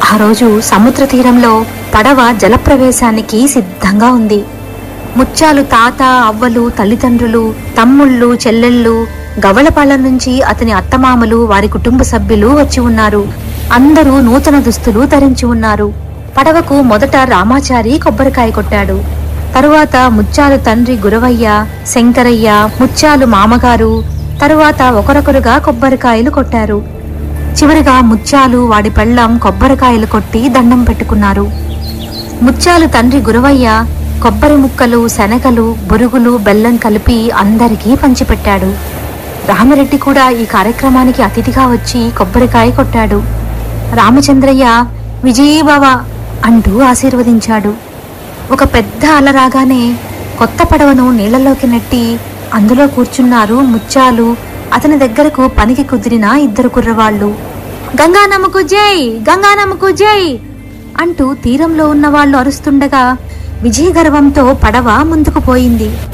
ఆ రోజు సముద్ర తీరంలో పడవ జలప్రవేశానికి సిద్ధంగా ఉంది ముత్యాలు తాత అవ్వలు తల్లిదండ్రులు తమ్ముళ్ళు చెల్లెళ్ళు గవళపాళ్ళ నుంచి అతని అత్తమామలు వారి కుటుంబ సభ్యులు వచ్చి ఉన్నారు అందరూ నూతన దుస్తులు ధరించి ఉన్నారు పడవకు మొదట రామాచారి కొబ్బరికాయ కొట్టాడు తరువాత ముత్యాలు తండ్రి గురవయ్య శంకరయ్య ముత్యాలు మామగారు తరువాత ఒకరొకరుగా కొబ్బరికాయలు కొట్టారు చివరిగా ముత్యాలు వాడి పెళ్ళం కొబ్బరికాయలు కొట్టి దండం పెట్టుకున్నారు ముత్యాలు తండ్రి గురవయ్య కొబ్బరి ముక్కలు శనగలు బురుగులు బెల్లం కలిపి అందరికీ పంచిపెట్టాడు రామిరెడ్డి కూడా ఈ కార్యక్రమానికి అతిథిగా వచ్చి కొబ్బరికాయ కొట్టాడు రామచంద్రయ్య విజయీభవ అంటూ ఆశీర్వదించాడు ఒక పెద్ద అల రాగానే కొత్త పడవను నీళ్లలోకి నెట్టి అందులో కూర్చున్నారు ముత్యాలు అతని దగ్గరకు పనికి కుదిరిన ఇద్దరు కుర్రవాళ్ళు గంగానమ్మకు జై గంగానమ్మకు జై అంటూ తీరంలో ఉన్న వాళ్ళు అరుస్తుండగా విజయ గర్వంతో పడవ ముందుకు పోయింది